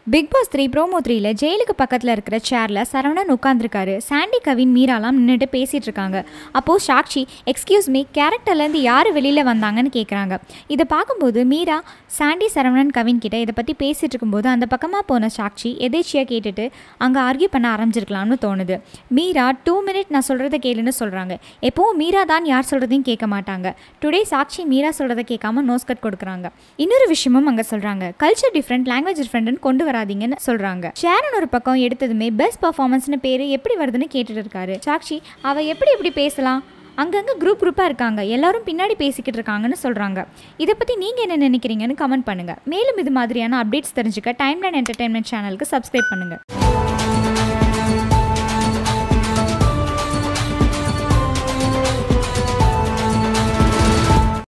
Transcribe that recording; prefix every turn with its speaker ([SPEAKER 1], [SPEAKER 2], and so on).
[SPEAKER 1] big pass three promo த்ரீல ஜெயிலுக்கு பக்கத்தில் இருக்கிற சேரில் சரவணன் உட்காந்துருக்காரு சாண்டி கவின் மீராலாம் நின்றுட்டு பேசிகிட்டு இருக்காங்க அப்போது சாக்ஷி எக்ஸ்கியூஸ் மீ கேரக்டர்லேருந்து யார் வெளியில் வந்தாங்கன்னு கேட்குறாங்க இதை பார்க்கும்போது மீரா சாண்டி சரவணன் கவின் கிட்ட இதை பற்றி பேசிகிட்டு இருக்கும்போது அந்த பக்கமாக போன சாக்ஷி எதேச்சியாக கேட்டுட்டு அங்கே ஆர்கியூ பண்ண ஆரம்பிச்சிருக்கலாம்னு தோணுது மீரா டூ மினிட் நான் சொல்கிறத கேளுன்னு சொல்கிறாங்க எப்போவும் மீரா தான் யார் சொல்கிறதையும் கேட்க மாட்டாங்க டுடே சாக்ஷி மீரா சொல்கிறத கேட்காம நோஸ் கட் கொடுக்குறாங்க இன்னொரு விஷயமும் அங்கே சொல்கிறாங்க கல்ச்சர் டிஃப்ரெண்ட் லாங்குவேஜ் டிஃப்ரெண்ட்னு கொண்டு வராதீங்கன்னு சொல்கிறாங்க ஷேரன் ஒரு பக்கம் எடுத்ததுமே பெஸ்ட் பர்ஃபார்மன்ஸ்னு பேர் எப்படி வருதுன்னு கேட்டுட்டு இருக்காரு சாக்ஷி அவ எப்படி எப்படி பேசலாம் அங்கங்கே குரூப் குரூப்பாக இருக்காங்க எல்லாரும் பின்னாடி பேசிக்கிட்டு இருக்காங்கன்னு சொல்கிறாங்க இதை பற்றி நீங்கள் என்ன நினைக்கிறீங்கன்னு கமெண்ட் பண்ணுங்கள் மேலும் இது மாதிரியான அப்டேட்ஸ் தெரிஞ்சுக்க டைம்லைன் என்டர்டைன்மெண்ட் சேனலுக்கு சப்ஸ்கிரைப் பண்ணுங்கள்